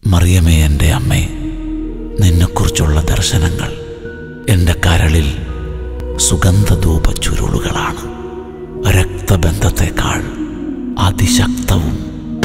മറിയമേ എൻ്റെ അമ്മേ നിന്നെക്കുറിച്ചുള്ള ദർശനങ്ങൾ എൻ്റെ കരളിൽ സുഗന്ധധൂപ ചുരുളുകളാണ് രക്തബന്ധത്തെക്കാൾ അതിശക്തവും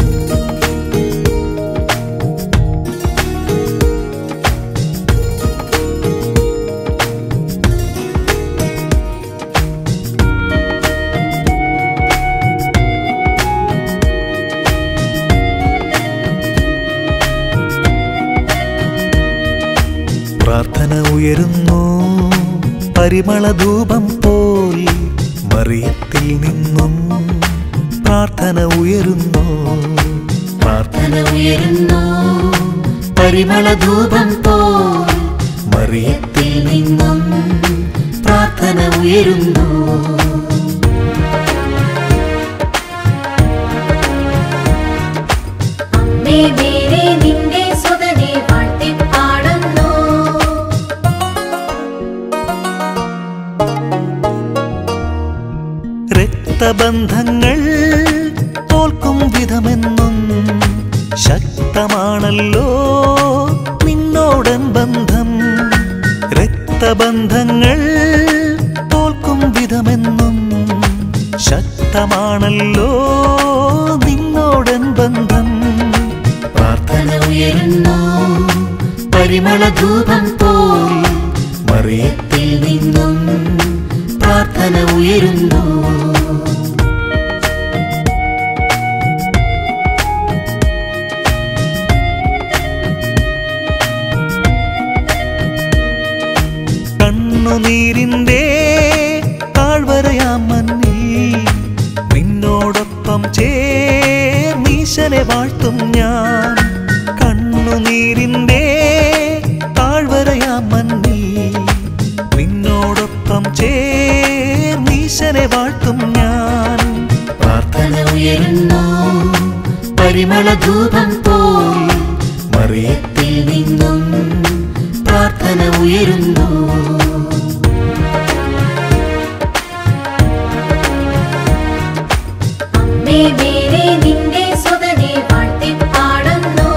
പ്രാർത്ഥന ഉയരുന്നു പരിമളധൂപം പോൽ മറിയത്തിൽ നിന്നും പ്രാർത്ഥന ഉയരുന്നു പ്രാർത്ഥന ഉയരുന്നു പരിമളധൂപം പോൽ മറിയത്തിൽ നിന്നും പ്രാർത്ഥന ഉയരുന്നു അമ്മേ മേരെ നിന്റെ സുതനെ വാഴ്ത്തിപ്പാടുന്നു രക്തബന്ധങ്ങൾ തോൽക്കും വിധമെന്നും ശക്തമാണല്ലോ നിന്നോടൻ ബന്ധം രക്തബന്ധങ്ങൾ തോൽക്കും വിധമെന്നും ശക്തമാണല്ലോ നിന്നോടൻ ബന്ധം പ്രാർത്ഥന ഉയരുന്നു പരിമളധൂപം പോൽ മറിയത്തിൽ നിന്നും പ്രാർത്ഥന ഉയരുന്നു കണ്ണുനീരിന്റെ താഴ്വരയാം മണ്ണിൽ നിന്നോടൊപ്പം ചേർമീശനെ വാഴ്ത്തും ഞാൻ കണ്ണുനീരിന്റെ താഴ്വരയാം മണ്ണിൽ നിന്നോടൊപ്പം ചേർമീശനെ വാഴ്ത്തും ഞാൻ പ്രാർത്ഥന ഉയരുന്നു പരിമളധൂപം പോൽ മറിയത്തിൽ നിന്നും പ്രാർത്ഥന ഉയരുന്നു അമ്മേ മേരെ നിന്റെ സുതനെ വാഴ്ത്തിപ്പാടുന്നു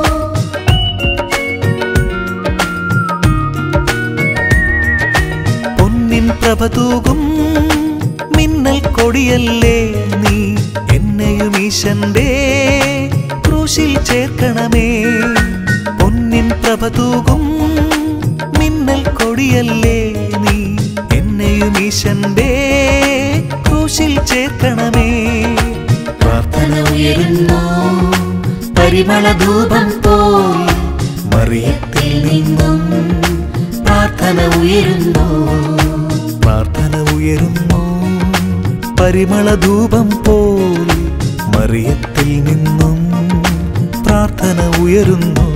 പൊന്നിൻ പ്രഭ തൂകും മിന്നൽ കൊടിയല്ലേ നീ എന്നെയും ഈശന്റെ ക്രൂശിൽ ചേർക്കണമേ പൊന്നിൻ പ്രഭ തൂകും മിന്നൽ കൊടിയല്ലേ നീ എന്നെയും ഈശന്റെ ക്രൂശിൽ ചേർക്കണമേ പ്രാർത്ഥന ഉയരുന്നു പരിമളധൂപം പോൽ മറിയത്തിൽ നിന്നും പ്രാർത്ഥന ഉയരുന്നു പ്രാർത്ഥന ഉയരുന്നു പരിമളധൂപം പോൽ മറിയത്തിൽ നിന്നും പ്രാർത്ഥന ഉയരുന്നു